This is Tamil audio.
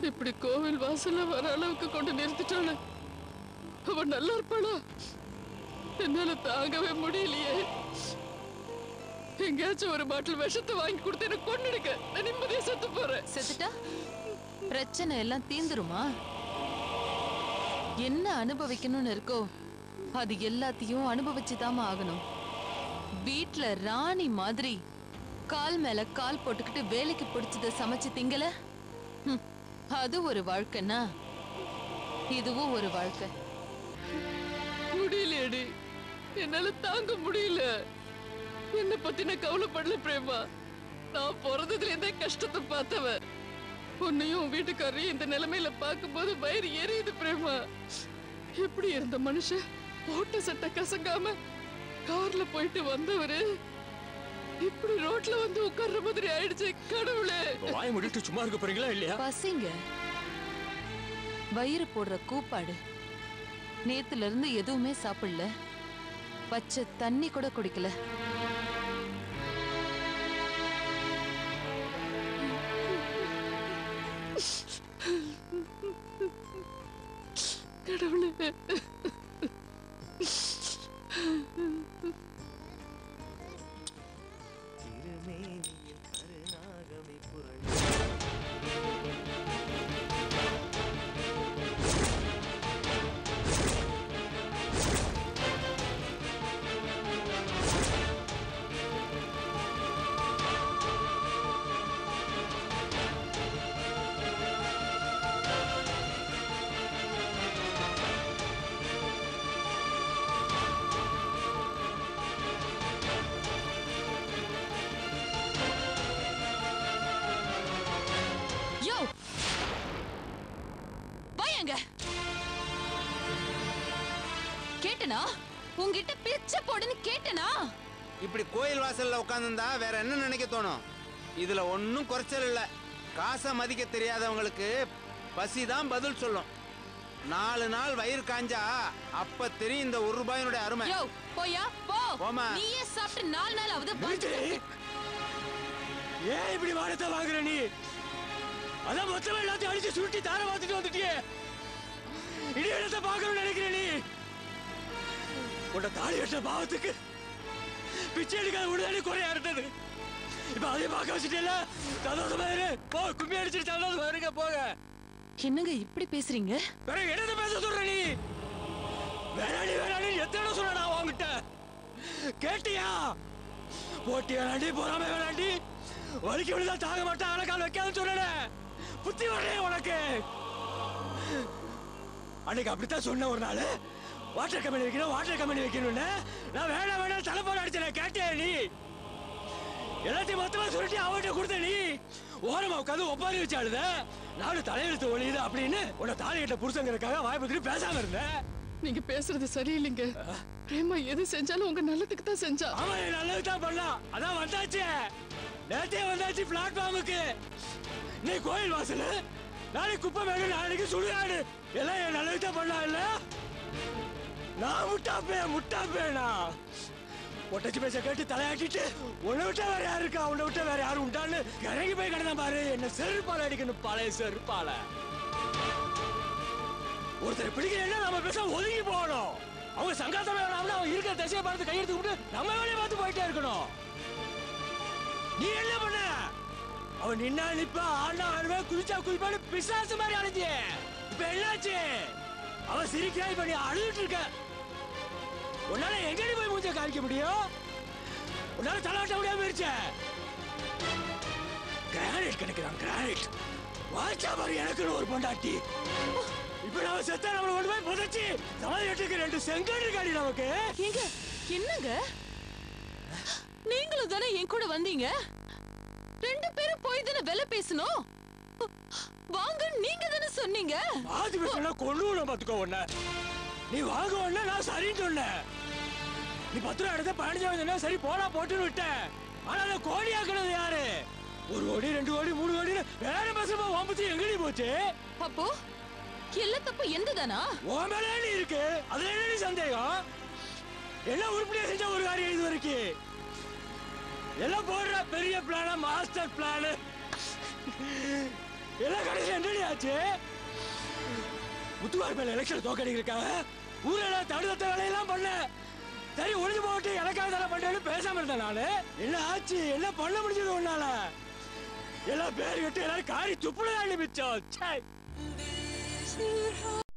இப்படி கோவில் வாசல்ல வர அளவுக்கு கொண்டு நிறுத்திட்டாள அவ நல்லா இருப்பாளா என்னால தாங்கவே முடியலையே எங்கேயாச்சும் ஒரு பாட்டில் விஷத்தை வாங்கி கொடுத்து எனக்கு கொண்டுடுங்க நான் நிம்மதியா செத்து போறேன் செத்துட்டா பிரச்சனை எல்லாம் தீந்துருமா என்ன அனுபவிக்கணும்னு இருக்கோ அது எல்லாத்தையும் அனுபவிச்சுதாம்மா ஆகணும் வீட்ல ராணி மாதிரி கால் மேல கால் போட்டுக்கிட்டு வேலைக்கு பிடிச்சத சமைச்சு திங்கல ஹம், அது ஒரு வாழ்க்கைன்னா இதுவும் ஒரு வாழ்க்கை முடியலையடி என்னால தாங்க முடியல என்ன பத்தி நான் கவலைப்படல பிரேமா நான் பிறந்ததுல இருந்தே கஷ்டத்தை பார்த்தவ உன்னையும் உன் வீட்டுக்காரையும் இந்த நிலைமையில பார்க்கும்போது வயிறு எரியுது பிரேமா எப்படி இருந்த மனுஷன் ஓட்ட சட்டை கசங்காம கார்ல போயிட்டு வந்தவரு இப்படி ரோட்ல வந்து உட்கார்ற மாதிரி ஆயிடுச்சு கடவுளே வாய முடிட்டு சும்மா இருக்க போறீங்களா இல்லையா பசிங்க வயிறு போடுற கூப்பாடு நேத்துல இருந்து எதுவுமே சாப்பிடல பச்சை தண்ணி கூட குடிக்கல கடவுளே திருமேனியில் கருநாகமை புரள் யோ வாயங்க கேட்டனா உன்கிட்ட பிச்சை போடுன்னு கேட்டனா இப்படி கோயில் வாசல்ல உட்காந்துருந்தா வேற என்ன நினைக்க தோணும் இதுல ஒன்றும் குறைச்சல் இல்ல காசை மதிக்க தெரியாதவங்களுக்கு பசி தான் பதில் சொல்லும் நாலு நாள் வயிறு காஞ்சா அப்ப தெரியும் இந்த ஒரு ரூபாயினுடைய அருமை யோ போயா போ போம்மா. நீயே சாப்பிட்டு நாலு நாள் ஆகுது நிறுத்து. ஏன் இப்படி வாடத்தை வாங்குற நீ அதான் மொத்தமா எல்லாத்தையும் அடிச்சு சுருட்டி தார பார்த்துட்டு வந்துட்டியே இனி இடத்தை பார்க்கணும்னு நினைக்கிற நீ உன்னை தாலி கட்ட பாவத்துக்கு பிச்சை எடுக்காத விடுதலை குறையா இருந்தது இப்ப அதையும் பார்க்க வச்சுட்டேல சந்தோஷமா இரு போ கும்மி அடிச்சிட்டு சந்தோஷமா இருங்க போக என்னங்க இப்படி பேசுறீங்க வேற என்னது பேச சொல்ற நீ வேணாடி வேணாடி எத்தனை சொன்ன நான் உன்கிட்ட கேட்டியா போட்டி வேணாண்டி பொறாம வேணாண்டி வலிக்கு விழுந்தா தாங்க மாட்டேன் அழகால் வைக்காதுன்னு சொன்னேன் புத்தி வரே உனக்கு அன்னைக்கு அப்படித்தான் சொன்ன ஒரு நாள் வாட்டர் கம்பெனி வைக்கணும் வாட்டர் கம்பெனி வைக்கணும்னு நான் வேணாம் வேணாம் தலைப்போட அடிச்சேன் கேட்டியா நீ எல்லாத்தையும் மொத்தமா சுருட்டி அவன்கிட்ட கொடுத்த நீ ஓரமா உட்காந்து ஒப்பாரி வச்சு அழுத நாடு தலையெழுத்து ஒழியுது அப்படின்னு உன்னை தாலிகிட்ட புருஷங்கிறதுக்காக வாய்ப்பு பேசாம இருந்தேன் நீங்க பேசுறது சரியில்லைங்க பிரேமா எது செஞ்சாலும் உங்க நல்லதுக்கு தான் செஞ்சா ஆமா என் நல்லது தான் பண்ணலாம் அதான் வந்தாச்சு நேத்தே வந்தாச்சு பிளாட்ஃபார்முக்கு நீ கோயில் வாசல் நாளைக்கு குப்பை வேணும் நாளைக்கு சுடுகாடு எல்லாம் என் நல்லது தான் பண்ணலாம் இல்ல நான் முட்டாப்பே முட்டாப்பேனா ஒட்டச்சு பேச கேட்டு தலையாட்டிட்டு உன்னை விட்டா வேற யாரு இருக்கா உன்னை விட்டா வேற யாரும் உண்டான்னு இறங்கி போய் கிடந்தான் பாரு என்ன செருப்பால அடிக்கணும் பழைய செருப்பால ஒருத்தர் பிடிக்கலன்னா நம்ம பேச ஒதுங்கி போகணும் அவங்க சங்காத்தோட வேணாம்னா அவங்க இருக்கிற திசையை பார்த்து கையெடுத்து விட்டு நம்ம வேலையை பார்த்து போயிட்டே இருக்கணும் நீ என்ன பண்ண அவன் நின்னா நிப்பா ஆனா ஆடுவே குதிச்சா குதிப்பான்னு பிசாசு மாதிரி அலைஞ்சி இப்ப என்னாச்சு அவன் சிரிக்கிறா இப்ப நீ அழுதுட்டு இருக்க உன்னால எங்கடி போய் மூஞ்ச காமிக்க முடியும் உன்னால தலாட்ட முடியாம போயிருச்சே கிரானைட் கிடைக்கிறான் கிரானைட் வாச்சா பாரு எனக்குன்னு ஒரு பொண்டாட்டி இப்ப நாம செத்தா நம்மள கொண்டு போய் புதைச்சி சமாதி கட்டுக்கு ரெண்டு செங்கல் இருக்காடி நமக்கு ஏங்க என்னங்க நீங்களும் தானே என் கூட வந்தீங்க ரெண்டு பேரும் போய் தானே வெலை பேசணும் வாங்க நீங்க தானே சொன்னீங்க பாதி பேசுனா கொண்டு விட பாத்துக்கோ உன்ன நீ வாங்க உடனே நான் சரின்னு சொன்னேன் நீ பத்து ரூபா எடுத்த பதினஞ்சாவது சொன்னா சரி போடா போட்டுன்னு விட்டேன் ஆனா அதை கோடி ஆக்குனது யாரு ஒரு கோடி ரெண்டு கோடி மூணு கோடி வேற பசமா ஒம்பத்தி எங்கடி போச்சு அப்போ எல்லா தப்பு எந்ததானா உன் மேல நீ இருக்கு அதுல என்ன நீ சந்தேகம் எல்லாம் உருப்படியா செஞ்ச ஒரு காரியம் இது வரைக்கும் எல்லாம் போடுற பெரிய பிளான மாஸ்டர் பிளான் எல்லாம் கடைசி என்னடி ஆச்சு முத்துவார் மேல எலெக்ஷன் தோக்கடிக்கிறக்காக ஊரெல்லாம் தடுத்த வேலையெல்லாம் பண்ண சரி ஒளிஞ்சு போட்டு எனக்காக தானே பண்றேன்னு பேசாம இருந்தேன் நானு என்ன ஆச்சு என்ன பண்ண முடிஞ்சது உன்னால எல்லாம் பேர் கட்டி எல்லாரும் காரி துப்புல மிச்சம் ச்சே